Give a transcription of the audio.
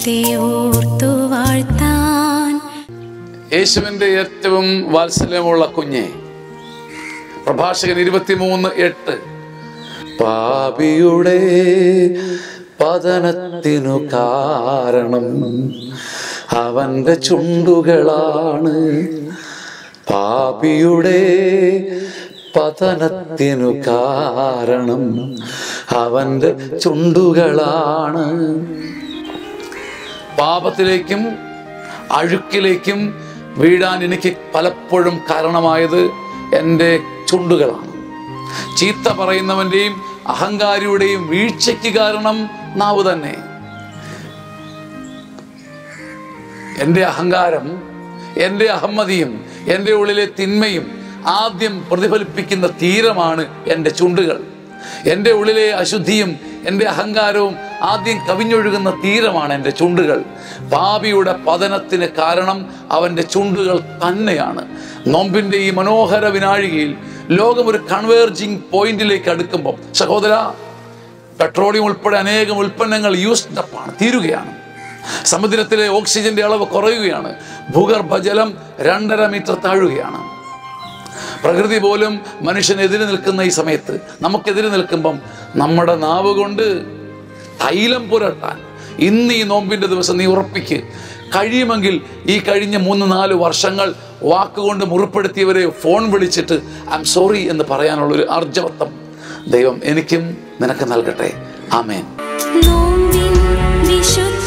ദൈവത്തെ ഓർത്തു വാഴ്ത്താൻ യേശുവിൻ്റെ ഏറ്റവും വാത്സല്യമുള്ള കുഞ്ഞെ പ്രഭാഷകൻ ഇരുപത്തിമൂന്ന് എട്ട് പാപിയുടെ പതനത്തിനു കാരണം അവൻ്റെ ചുണ്ടുകളാണ് പാപിയുടെ പതനത്തിനു കാരണം അവൻ്റെ ചുണ്ടുകളാണ് പാപത്തിലേക്കും അഴുക്കിലേക്കും വീഴാൻ എനിക്ക് പലപ്പോഴും കാരണമായത് എൻ്റെ ചുണ്ടുകളാണ് ചീത്ത പറയുന്നവൻ്റെയും അഹങ്കാരിയുടെയും വീഴ്ചയ്ക്ക് കാരണം നാവ് തന്നെ എൻ്റെ അഹങ്കാരം എൻ്റെ അഹമ്മതിയും എൻ്റെ ഉള്ളിലെ തിന്മയും ആദ്യം പ്രതിഫലിപ്പിക്കുന്ന തീരമാണ് എൻ്റെ ചുണ്ടുകൾ എൻ്റെ ഉള്ളിലെ അശുദ്ധിയും എൻ്റെ അഹങ്കാരവും ആദ്യം കവിഞ്ഞൊഴുകുന്ന തീരമാണ് എൻ്റെ ചുണ്ടുകൾ പാപിയുടെ പതനത്തിന് കാരണം അവൻ്റെ ചുണ്ടുകൾ തന്നെയാണ് നോമ്പിൻ്റെ ഈ മനോഹര വിനാഴികയിൽ ലോകം ഒരു കൺവേർജിങ് പോയിന്റിലേക്ക് അടുക്കുമ്പോൾ സഹോദര പെട്രോളിയം ഉൾപ്പെടെ അനേകം ഉൽപ്പന്നങ്ങൾ യൂസ്ഡ് അപ്പാണ് തീരുകയാണ് സമുദ്രത്തിലെ ഓക്സിജന്റെ അളവ് കുറയുകയാണ് ഭൂഗർഭജലം രണ്ടര മീറ്റർ താഴുകയാണ് പ്രകൃതി പോലും മനുഷ്യനെതിരെ നിൽക്കുന്ന ഈ സമയത്ത് നമുക്കെതിരെ നിൽക്കുമ്പം നമ്മുടെ നാവ് കൊണ്ട് തൈലം പുരട്ടാൻ ഇന്ന് ഈ നോമ്പിൻ്റെ ദിവസം നീ ഉറപ്പിക്ക് കഴിയുമെങ്കിൽ ഈ കഴിഞ്ഞ മൂന്ന് നാല് വർഷങ്ങൾ വാക്കുകൊണ്ട് മുറിപ്പെടുത്തിയവരെ ഫോൺ വിളിച്ചിട്ട് ഐ എം സോറി എന്ന് പറയാനുള്ളൊരു അർജവത്വം ദൈവം എനിക്കും നിനക്ക് നൽകട്ടെ ആമേൻ നോമ്പിൻ വിശുദ്ധ